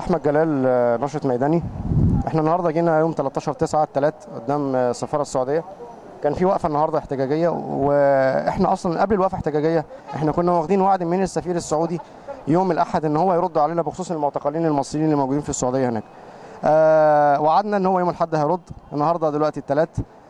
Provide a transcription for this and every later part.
احمد جلال آه، ناشط ميداني احنا النهارده جينا يوم 13 9 الثلاث قدام آه، السفاره السعوديه كان في وقفه النهارده احتجاجيه واحنا اصلا قبل الوقفه احتجاجيه احنا كنا واخدين وعد من السفير السعودي يوم الاحد ان هو يرد علينا بخصوص المعتقلين المصريين اللي موجودين في السعوديه هناك آه وعدنا ان هو يوم الاحد هيرد النهارده دلوقتي الثلاث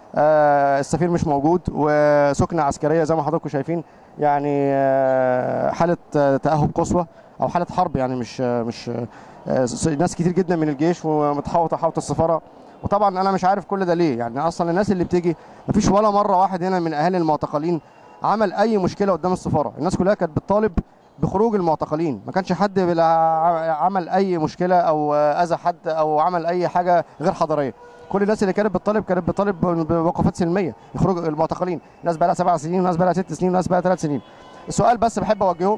آه السفير مش موجود وسكنه عسكريه زي ما حضراتكم شايفين يعني آه حاله آه، تاهب قصوى او حاله حرب يعني مش آه، مش آه، س- ناس كتير جدا من الجيش ومتحوطه حوطه السفاره وطبعا انا مش عارف كل ده ليه يعني اصلا الناس اللي بتيجي مفيش ولا مره واحد هنا من اهالي المعتقلين عمل اي مشكله قدام السفاره الناس كلها كانت بتطالب بخروج المعتقلين ما كانش حد بلا ع- عمل اي مشكله او آه، اذى حد او عمل اي حاجه غير حضاريه كل الناس اللي كانت بتطالب كانت بتطالب بوقفات سلميه يخرج المعتقلين ناس بقى لها سبع سنين وناس بقى لها ست سنين وناس بقى لها ثلاث سنين السؤال بس بحب اوجهه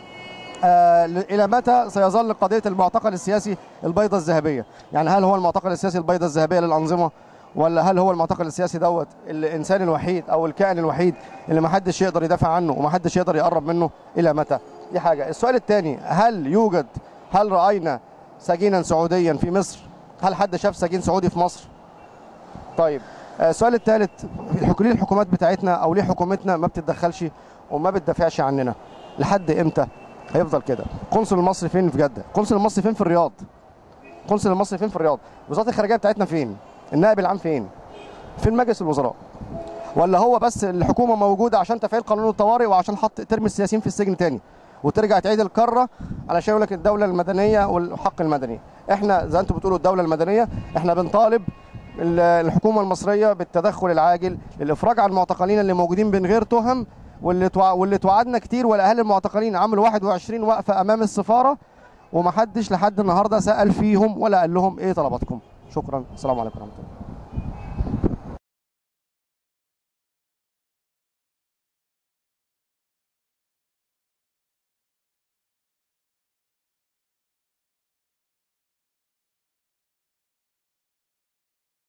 آه، ل- الى متى سيظل قضيه المعتقل السياسي البيضه الذهبيه يعني هل هو المعتقل السياسي البيضه الذهبيه للانظمه ولا هل هو المعتقل السياسي دوت الانسان الوحيد او الكائن الوحيد اللي ما حدش يقدر يدافع عنه وما حدش يقدر يقرب منه الى متى دي حاجه السؤال الثاني هل يوجد هل راينا سجينا سعوديا في مصر هل حد شاف سجين سعودي في مصر طيب آه، السؤال الثالث الحك- ليه الحكومات بتاعتنا او ليه حكومتنا ما بتتدخلش وما بتدافعش عننا لحد امتى هيفضل كده قنصل المصري فين في جده قنصل المصري فين في الرياض قنصل المصري فين في الرياض وزاره الخارجيه بتاعتنا فين النائب العام فين فين مجلس الوزراء ولا هو بس الحكومه موجوده عشان تفعيل قانون الطوارئ وعشان حط ترمي السياسيين في السجن تاني وترجع تعيد الكره علشان يقول لك الدوله المدنيه والحق المدني احنا زي انتم بتقولوا الدوله المدنيه احنا بنطالب ال- الحكومه المصريه بالتدخل العاجل للافراج عن المعتقلين اللي موجودين من غير تهم واللي توع... واللي توعدنا كتير والاهالي المعتقلين عملوا 21 وقفه امام السفاره ومحدش لحد النهارده سال فيهم ولا قال لهم ايه طلباتكم شكرا السلام عليكم ورحمه الله